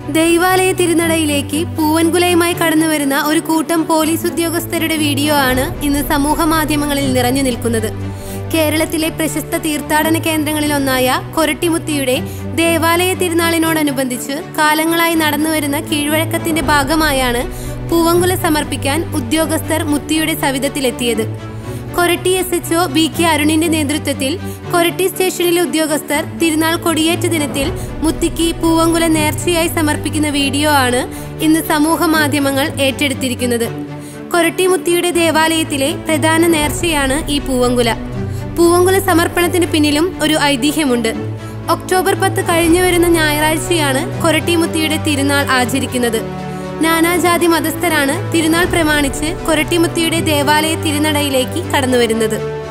ദൈവാലയ തിരുനടയിലേക്ക് പൂവൻകുലയുമായി കടന്നുവരുന്ന ഒരു കൂട്ടം പോലീസ് ഉദ്യോഗസ്ഥരുടെ വീഡിയോ ആണ് ഇന്ന് സമൂഹ മാധ്യമങ്ങളിൽ നിറഞ്ഞു നിൽക്കുന്നത് കേരളത്തിലെ പ്രശസ്ത തീർത്ഥാടന കേന്ദ്രങ്ങളിലൊന്നായ കൊരട്ടിമുത്തിയുടെ ദേവാലയ തിരുനാളിനോടനുബന്ധിച്ച് കാലങ്ങളായി നടന്നുവരുന്ന കീഴ്വഴക്കത്തിന്റെ ഭാഗമായാണ് പൂവങ്കുല സമർപ്പിക്കാൻ ഉദ്യോഗസ്ഥർ മുത്തിയുടെ സവിധത്തിലെത്തിയത് Koratty S H O B K അരുണിന്റെ നേതൃത്വത്തിൽ കൊരട്ടി സ്റ്റേഷനിലെ ഉദ്യോഗസ്ഥർ തിരുനാൾ കൊടിയേറ്റ ദിനത്തിൽ മുത്തിക്ക് പൂവങ്കുല നേർച്ചയായി സമർപ്പിക്കുന്ന വീഡിയോ ആണ് ഇന്ന് സമൂഹ മാധ്യമങ്ങൾ ഏറ്റെടുത്തിരിക്കുന്നത് കൊരട്ടി മുത്തിയുടെ ദേവാലയത്തിലെ പ്രധാന നേർച്ചയാണ് ഈ പൂവങ്കുല പൂവങ്കുല സമർപ്പണത്തിന് പിന്നിലും ഒരു ഐതിഹ്യമുണ്ട് ഒക്ടോബർ പത്ത് കഴിഞ്ഞു വരുന്ന ഞായറാഴ്ചയാണ് കൊരട്ടി മുത്തിയുടെ തിരുനാൾ ആചരിക്കുന്നത് നാനാജാതി മതസ്ഥരാണ് തിരുനാൾ പ്രമാണിച്ച് കൊരട്ടിമുത്തിയുടെ ദേവാലയ തിരുനടയിലേക്ക് കടന്നുവരുന്നത്